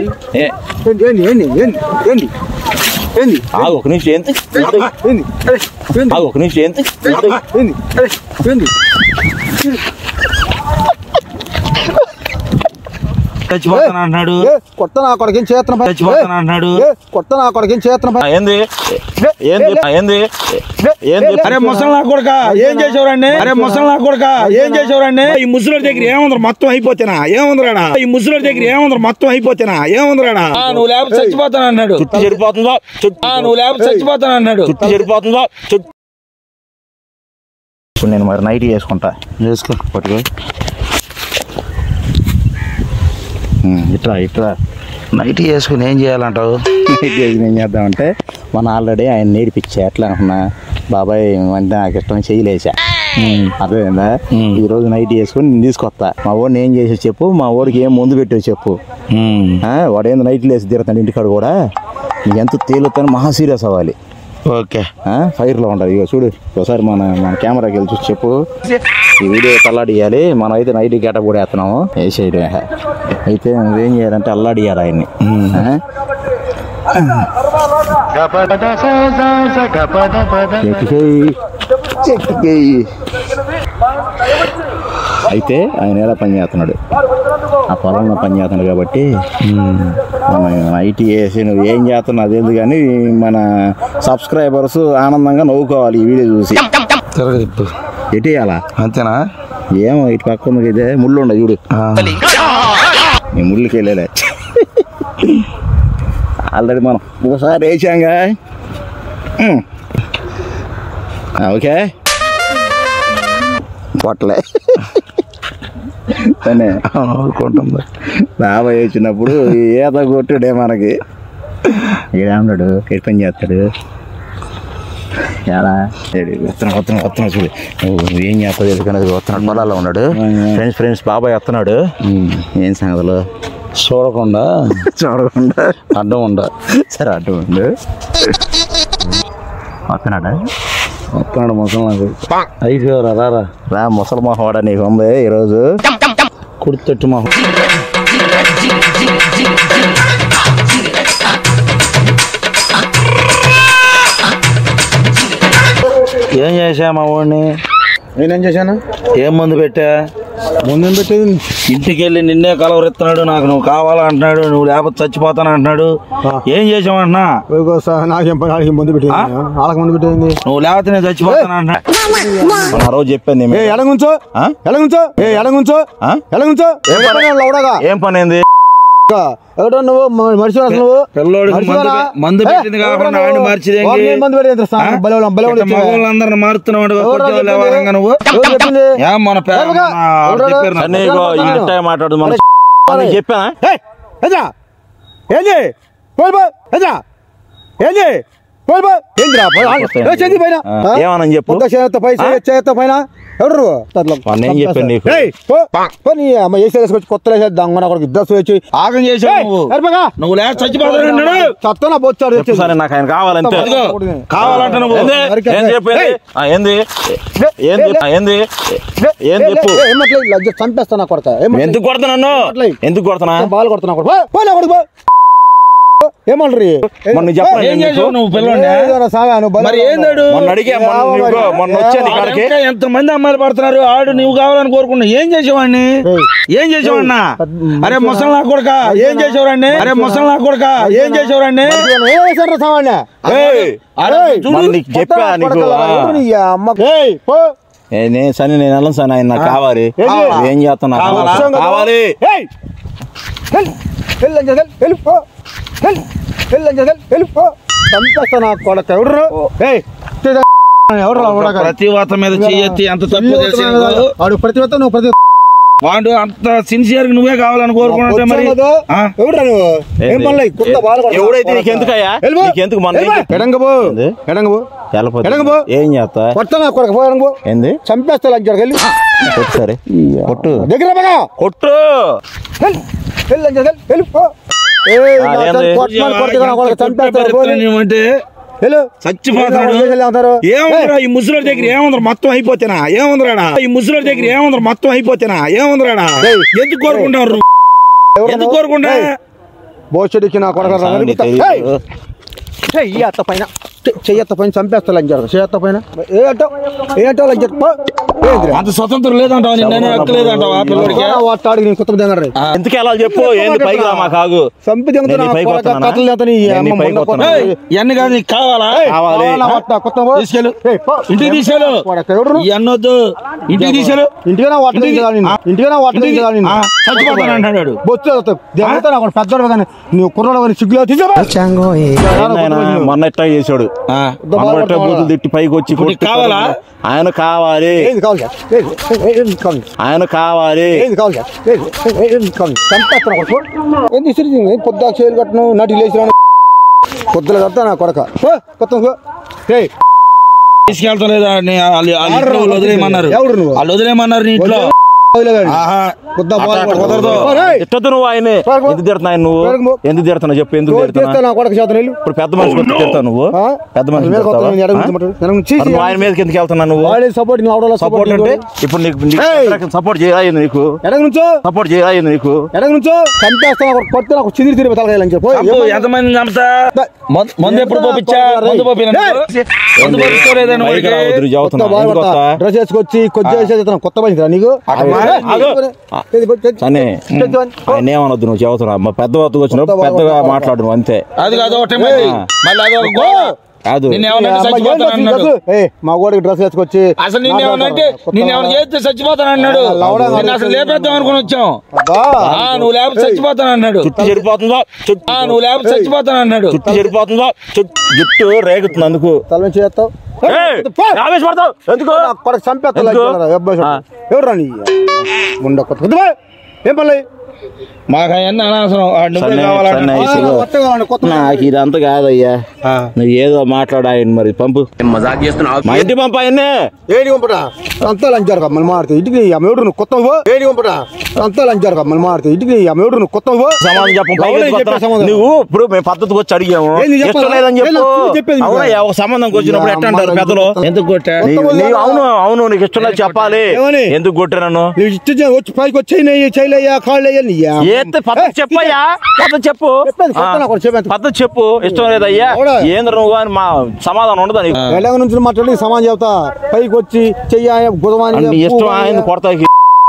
ఏ, ఏంది ఏంది ఏంది ఏంది ఏంది ఏంది ఆగు ఒక నిమిషం ఏంటి ఏంది అరే, ఏంది ఆగు ఒక నిమిషం ఏంటి ఏంది అరే, ఏంది చచ్చిపోతాను అంటున్నాడు ఏ, కొత్త నా కొడకేం చేతన పై చచ్చిపోతాను అంటున్నాడు ఏ, కొత్త నా కొడకేం చేతన పై ఆ, ఏంది ఏంది ఆ, ఏంది ఏంది అరే ముసలి నా కొడుక ఏం చేసేవారండి అరే ముసలి నా కొడుక ఏం చేసేవారండి ఈ ముసలి దగ్గర ఏముందరు మొత్తం అయిపోతేనా ఏముందరాడా ఈ ముసలి దగ్గర ఏముందరు మొత్తం అయిపోతేనా ఏముందరాడా ఆ, నువ్వు లేకపోతే చచ్చిపోతాను అన్నాడు చుట్టూ చెడిపోతుందో చుట్టూ ఆ, నువ్వు లేకపోతే చచ్చిపోతాను అన్నాడు చుట్టూ చెడిపోతుందో చుట్టూ ఇప్పుడు నేను మరి నైట్ చేసుకుంటా చేసుకో పట్టుకో ఉమ్, ఇట్రా ఇట్రా నైట్ చేసుకుని ఏం చేయాలంటావు నైట్ చేసుకుని ఏం చేద్దామంటే మన ఆల్రెడీ ఆయన నేర్పించా ఎట్లా అనుకున్నా బాబాయ్ అంటే నాకు ఇష్టం చేయలేసా అర్థమైందా ఈ రోజు నైట్ చేసుకుని నేను తీసుకొస్తా మా వాడిని ఏం చేసి చెప్పు మా వాడికి ఏం ముందు పెట్టావు చెప్పు ఆ, వాడు ఏంది నైట్ లేసి తిరుగుతాడు ఇంటికాడ కూడా నీకు ఎంత తేలుతాను మహా సీరియస్ అవ్వాలి ఓకే ఆ, ఫైర్లో ఉంటుంది ఇక చూడు ఒకసారి మన మన కెమెరాకి వెళ్ళి చూసి చెప్పు ఈ వీడియో అల్లాడియాలి మనం అయితే నైట్ గెటప్ కూడా వేస్తున్నాము వేసేయడం అయితే నువ్వేం చేయాలంటే అల్లాడియాలి ఆయన్ని ఆ? చెట్టుకేయి, చెట్టుకేయి. అయితే ఆయన ఎలా పని చేస్తున్నాడు ఆ పొలంలో పని చేస్తున్నాడు కాబట్టి మనం నైట్ వేసి నువ్వు ఏం చేస్తున్నావు అదేంది కానీ మన సబ్స్క్రైబర్స్ ఆనందంగా నవ్వుకోవాలి ఈ వీడియో చూసి తిరగదిప్పు ఎటు వేయాలా అంతేనా ఏమో ఇటు పక్క ఉంది ఇదే ముళ్ళు ఉండదు చూడు నీ ముళ్ళుకి వెళ్ళలే ఆల్రెడీ మనం ఒకసారి వేసాంగా ఉమ్. ఆ, ఓకే పొట్టలే సరే అనుకుంటుంది బాబాయ్ వచ్చినప్పుడు ఈ ఈత కొట్టుడే మనకి ఏడాడు ఎటు పని చేస్తాడు ఎలా వస్తున్నా వస్తున్నా వస్తున్నా చూడు నువ్వు ఏం చేస్తావు ఎందుకనేది వస్తున్నాడు పొలాల్లో ఉన్నాడు ఫ్రెండ్స్ ఫ్రెండ్స్ బాబాయ్ వస్తున్నాడు ఏం సంగతులు చూడకుండా చూడకుండా అడ్డం ఉండ సరే అటు ఉండు వస్తున్నాడా వస్తున్నాడు ముసలి నాకు అయిపోయారా రారా రా ముసలి మొహం వాడా నీకు ఉంది ఈరోజు కుర్తెట్టు మొహం ఏం చేసా మా వాడిని నేనేం చేశాను ఏం మందు పెట్టా ముందు పెట్టేది ఇంటికి వెళ్ళి నిన్నే కలవరిస్తున్నాడు నాకు నువ్వు కావాలంటున్నాడు నువ్వు లేకపోతే చచ్చిపోతాను అంటున్నాడు ఏం చేసావంటున్నా ఇదిగో సార్ నాకేం పని వాళ్ళకి ముందు పెట్టేది వాళ్ళకి ముందు పెట్టేది నువ్వు లేకపోతే నేను చచ్చిపోతాను అంటున్నా మన ఆ రోజు చెప్పింది ఏ ఎడగుంచో ఆ? ఎడగుంచో ఏ ఎడగుంచో ఆ? ఎడగుంచో లౌడగా ఏం పని ఏంది ఎవడో నువ్వు మనిషి నువ్వు పిల్లోడికి మనిషివారా? మందు- మందు ఏ, పెట్టింది కాబట్టి ఎవడో ఆడిని నువ్వు? మార్చిదేంటి? వాడిని ఏం మందు పెట్టేది తెలుసా? ఆ? బలే వాళ్ళం, బలే వాళ్ళం ఇట్ట ఇచ్చేవా? మగవాళ్ళందరిని మారుతున్నావు ఎవరు కొద్దిగా చెప్పింది? లేవాలంగా నువ్వు ఎవరు చెప్పింది? ఏ మన పే- ఎవరుగా? మన ఎవరు చెప్పారు నాకు. సరే ఇగో ఈ నెట్ట మాట్లాడు మన నీకు చెప్పానా ఏయ్, ఏజా? ఏంది పోయి పో, ఏజా? ఏంది పోయి పో. ఏందిరా, పోయి, ఆ, ఏ, చెంది పైన ఆ, ఆ? ఏమనని చెప్పు. ముద్ద చేత్తో పై చేయి, చేత్తో పైన ఎవరు నువ్వు? అట్లా వాడిని ఏం చెప్పాను నీకు? ఏయ్, పో, పో, నీ అమ్మ వేసి వేసుకొచ్చి కొత్త వేసేది దొంగ కొడుకు ఇద్దరు వచ్చి ఆగం చేసావు నువ్వు నువ్వు లేక చచ్చిపోతాను అన్నాడు చత్తన బొచ్చాడు చెప్పు సరే నాకు ఆయన కావాలంతే ఇదిగో, కావాలంట నువ్వు ఏంది? నరికేస్తా. ఏం చెప్పు ఏంది? ఏయ్. ఆ, ఏంది ఏం చెప్పు ఆ, ఏంది ఏం చెప్పు ఏమట్లే లజ్జ చంపేస్తా నా కొడక ఎందుకు కొడతా నన్ను అట్లే. ఎందుకు కొడుతున్నా బాల్ కొడుతున్నా కొడుకు పో, పో నా కొడుకు పో. ఏమంటారు మొన్న చెప్పాను ఏం చేసావు నువ్వు పిల్లోడిని? మరి ఏందాడు? మొన్న అడిగా మొన్న నువ్వు మొన్న వచ్చాను ఇక్కడికి ఎంత మంది అమ్మాయిలు పడుతున్నారు ఆడు నువ్వు కావాలని కోరుకున్నా ఏం చేసేవాడిని ఏయ్. ఏం చేసేవాడినా అరే ముసలి నా కొడుక ఏం చేసేవారండి అరే ముసలి నా కొడుక ఏం చేసేవారండి ఏం వేశారు సామాన్య ఏయ్. అరే ఏయ్. చూడు. మొన్న నీకు చెప్పా నీకు ఆ. అమ్మ ఏయ్, పో. ఏ, నేను సరే నేను వెళ్ళను సార్ ఆయన నాకు కావాలి ఏంది? ఏం చేస్తున్నా కావాలా? కావాలి ఏయ్. వెళ్ళు. వెళ్ళు లంజా, వెళ్ళు. వెళ్ళు, పో. వెళ్ళు. వెళ్ళు లంజా, వెళ్ళు. వెళ్ళు, పో. చంపేస్తా నా కొడక ఎవరు ఏయ్ ఎవరు ప్రతి వాత మీద చెయ్యెత్తి అంత తప్పు చేసి వాడు ప్రతివత నువ్వు ప్రతి వాడు అంత సిన్సియర్ గా నువ్వే కావాలని కోరుకుంటే మరి ఆ? ఎవడురా నువ్వు ఏం ఏంది? పనులు కుత్త బాధ ఎవడైతే నీకు ఎందుకయ్యా వెళ్ళిపో. నీకు ఎందుకు మొన్న ఏం చెప్పి- ఎడంగబో ఏంది? ఎడంగబో వెళ్ళపోతే ఎడంగబో. ఏం చేస్తా కొట్ట నా కొడక పో ఎడంగబో ఏంది చంపేస్తా లంచాడు వెళ్ళి కొట్టు సరే కొట్టు దగ్గర బాగా కొట్టు వెళ్ళు. వెళ్ళు లంచా, వెళ్ళు. వెళ్ళు, పో. ఏయ్, నా అదేంది? తల్లి కొట్టమని కొట్టుకుని నా కొడుకు చంపేస్తాడు, పో. అంటే వెళ్ళు. చచ్చిపోతాడు ఏం చేస్తారు? ఏముందిరా ఈ ముసలి దగ్గర ఏముందిరా మొత్తం అయిపోతేనా ఏముందిరాడా ఈ ముసలి దగ్గర ఏముందిరా మొత్తం అయిపోతేనా ఏముందిరాడా ఏయ్. ఎందుకు కోరుకుంటారు ఎవరు ఎందుకు నువ్వు? కోరుకుంటా ఏయ్, భవిష్యత్తుకి నా కొడక రా, సంగతి నరుకుతా. ఏయ్! తెలీదు. చెయ్యి అత్త పైన చె- చెయ్యి అత్త పైన చంపేస్తా లంచారు చెయ్యి అత్త పైన ఏ అంటావు ఏ అంటావు లంచారు పో. ఏందిరా? అంత స్వతంత్రం లేదంటావా నిన్న హక్కు లేదంటావా ఆ పిల్లడికి ఆ వాట్ ఆడికి నేను కొత్త దిగండి రే. ఎందుకు ఎలా చెప్పు ఏంది పైకి రా మాకు ఆగు చంపి దిగుతా నేను నా ఈ పైకి కొడక వస్తున్నానా? కథలు చేత నీ నేను ఈ అమ్మ పైకి మొన్న వస్తున్నానా? కొత్త- ఏయ్, ఇవన్నీ కాదు నీకు కావాలా ఏయ్, కావాలి. కావాలా వాట్ నా కొత్త పో. తీసుకెళ్ళు ఏయ్, పో. ఇంటికి తీసుకెళ్ళు కొడక ఎవడు నువ్వు? ఇవన్నీ వద్దు ఇంటికి తీసుకెళ్ళు ఇంటికి నా వాటర్ ఇంటికి- దిగుతా నిన్ను. ఇంటికి నా వాటర్ ఇంటికి- దిగుతా నిన్ను. ఆ, చచ్చిపోతాను అంటాడు బొచ్చు వస్తావు. దిగుతా నా కొడుకు పెద్దోడు కానీ నువ్వు కుర్రోడు కానీ సిగ్గులో తీసేవా ఆయన మొన్న ఇట్టా చేశాడు ఆ, మొన్న ఇట్టా బూతులు తిట్టి పైకి వచ్చి ఇప్పుడు నీకు కొట్టి కావాలా? ఆయన కావాలి ఏంది కావాలి సార్? ఏంది? ఏంది? ఏంది కావాలి? ఆయన కావాలి ఏంది కావాలి సార్? ఏంది? ఏంది? ఏంది కావాలి? చంపేస్తున్నా కొడుకు. ఏంది ఇసిరి పొద్దు చేయలు కట్టను నటి లేచి పొద్దులు కడతా నా కొడక పో, కొత్త పో. ఏయ్, తీసుకెళ్తాం లేదా నీ- వాళ్ళు వాళ్ళ ఇంట్లో వాళ్ళు వదిలేయమన్నారు ఎవరు నువ్వు? వాళ్ళు వదిలేయమన్నారు నీ ఇంట్లో వదిలేగాడు. ఆహా పొద్దు అట్ట- బాగా అట్ట కొడతావు. కుదరదు. పో, రేయ్. ఇట్టద్దు నువ్వు ఆయన్ని పో. ఎందుకు తిడుతున్నా ఆయన నువ్వు పో. ఎందుకు తిడుతున్నావు చెప్పు ఎందుకు రోజు తిడుతున్నా చేస్తా నా కొడక చేత నీళ్ళు. ఇప్పుడు పెద్ద మనిషి కొట్టి తిడతావు నువ్వు ఆ? పెద్ద మనిషి మీద కొత్త తిడతావా? మీద ఎడమ ఆ? నుంచి మటు. వెనక నుంచి మరి నువ్వు ఆయన మీదకి ఎందుకు వెళ్తున్నావు నువ్వు వాడే సపోర్ట్ నువ్వు అవడలో సపోర్ట్ అంటే ఇప్పుడు నీకు ఏయ్! సపోర్ట్ చేయాలి నీకు ఎడగ నుంచో సపోర్ట్ చేయాలి నీకు ఎడగ నుంచో చంపేస్తా నాకు కొడితే నాకు చిదిరి తిరిగి తలగాయలని చెప్పు చంపు, ఎంతమంది చంపుతా మందు- మందు ఎప్పుడు పోపించా మందు పోపినా నువ్వు? మందు పోపించుకోలేదా నువ్వు పైకి వాడికి? రావద్దు, నువ్వు కొత్త చదువుతున్నావు. ఎందుకు వస్తా? డ్రెస్ వేసుకొచ్చి కొద్ది చేసేది కొత్త పని నీకు అట్టమా? ఏయ్, ఆగు. ఏది, ఏది, ఏది, సరే ఏది, ఏది, ఆయన ఏమనొద్దు నువ్వు చదువుతున్నావు మా పెద్ద వద్దకు వచ్చినప్పుడు కొత్త పెద్దగా బాగా మాట్లాడు నువ్వు అంతే అది కాదు ఒకటే మళ్ళీ ఏయ్. మళ్ళీ అదొక గోల. కాదు నిన్ను ఏ ఏమన్నా అమ్మాయి ఏం చచ్చిపోతాను డ్రెస్ అన్నాడు వేసుకో? ఏయ్, మా గోడికి డ్రెస్ వేసుకొచ్చి అసలు నిన్ను ఏమన్నంటే కొత్త నిన్ను ఏమైనా చేస్తే చచ్చిపోతాను అన్నాడు లవడా నిన్ను అసలు లేపేద్దాం అనుకుని వచ్చాం అబ్బా. ఆ నువ్వు లేకపోతే చచ్చిపోతాను అన్నాడు చుట్టూ చెడిపోతుందో చుట్టూ ఆ నువ్వు లేకపోతే చచ్చిపోతాను అన్నాడు చుట్టూ చెడిపోతుందో చుట్టూ జుట్టు రేగుతుంది అందుకు తల నుంచి చేస్తావు ఏయ్, ఆవేశపడతావు ఎందుకు కొడక చంపేస్తా ఎందుకు? ఆ. ఎవరు రాని ఉండ కొత్త కొత్త బాయ్. ఏం పర్లేదు మాకు అవన్నీ అనవసరం ఆ నువ్వే సరే, కావాలంటే సరే. Nice గా. కొత్త కావాలి కొత్త నాకు ఇదంతా కాదయ్యా నువ్వు ఏదో మాట్లాడు ఆయన మరి పంపు మజాక్ చేస్తున్నావు మా ఇంటి పంపు ఆయన్నే ఏడి పంపడా అంతా లంచారు కమ్మలు మాడితే ఇంటికి ఆమె ఎవడు నువ్వు కొత్త పో ఏడి పంపడా అంతా లంచారు కమ్మలు మాడితే ఇంటికి ఆమె ఎవడు నువ్వు కొత్త పో సమాధానం చెప్పు పైకి ఎవడే ఎత్తుకొస్తా. చెప్పే సమాధానం? నువ్వు ఇప్పుడు మేము పద్ధతికి వచ్చి అడిగాము ఏంది చెప్పాలా? ఇష్టం లేదని ఏంది చెప్పు నువ్వు చెప్పేది మీకు? అవునయ్యా ఒక సంబంధం వచ్చినప్పుడు ఎట్ట అంటారు అమ్మ, పెద్దలు ఎందుకు కొట్టా నీ- కొత్త నీ- వాళ్ళు అవును అవును నీకు ఇష్టం లేదు చెప్పాలి ఏమని? ఎందుకు కొట్టాను నువ్వు ఇచ్చి వచ్చి పైకి వచ్చి చేయలేయ్యా కాళ్ళు అయ్యా ఏతే పద్ధతి చెప్పయ్యా పద్ధతి చెప్పు చెప్పేది ఆ, కొత్త నాకు ఒకటి చెప్పేది. పద్ధతి చెప్పు ఇష్టం లేదయ్యా అవునా? ఏంద్ర నువ్వు అని మా సమాధానం ఉండదు నీకు ఎలాగ నుంచి మాట్లాడి సమాన్ చెబుతా పైకి వచ్చి చెయ్య బుధవాని నీ ఇష్టం ఆయన కొడతాకి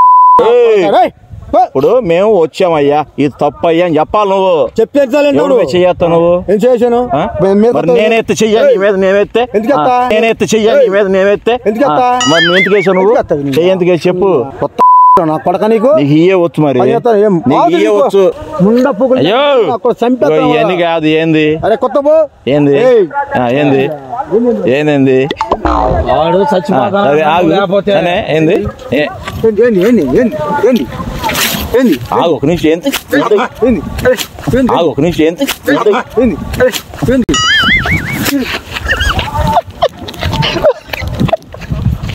ఏయ్, ఇప్పుడు మేము వచ్చామయ్యా ఇది తప్పు అయ్యా అని చెప్పాలి నువ్వు చెప్పేసాలండి ఎవరు చెయ్యొత్తావు నువ్వు ఏం చేశాను ఆ? మీ- మీద మరి నేనెత్తి చెయ్యాలి నీ మీద నేనెత్తే ఎందుకు ఎత్తా? ఆ, నేనెత్తి చెయ్యాలి నీ మీద నేనెత్తే ఎందుకు ఎత్తా? ఆ, మరి నువ్వు ఎందుకు వేసావు నువ్వు ఎందుకు ఎత్తావు నువ్వు? చెయ్యి ఎందుకు వేసి చెప్పు కొత్త నా కొడక నీకు నీకు ఇయే వచ్చు మరి పని చేస్తాను, ఏం? నీకు ఆగు ఇయే నీకు. వచ్చు ముండ పువ్వులు అయ్యో అక్కడ చంపేస్తావా? ఇగో ఇవన్నీ కాదు ఏంది అరే కొత్త పో ఏంది ఏయ్. ఆ, ఏంది ఏంది వాడు ఆ, చచ్చిపోతాను సరే ఆగు లేకపోతే సరే, ఏంది ఏ, ఏంది ఏంది ఏంది ఏంది ఏంది ఏంది ఆగు ఒక నిమిషం ఏంది ఏంది ఏంది ఆగు ఒక నిమిషం ఏంది ఏంది ఏంది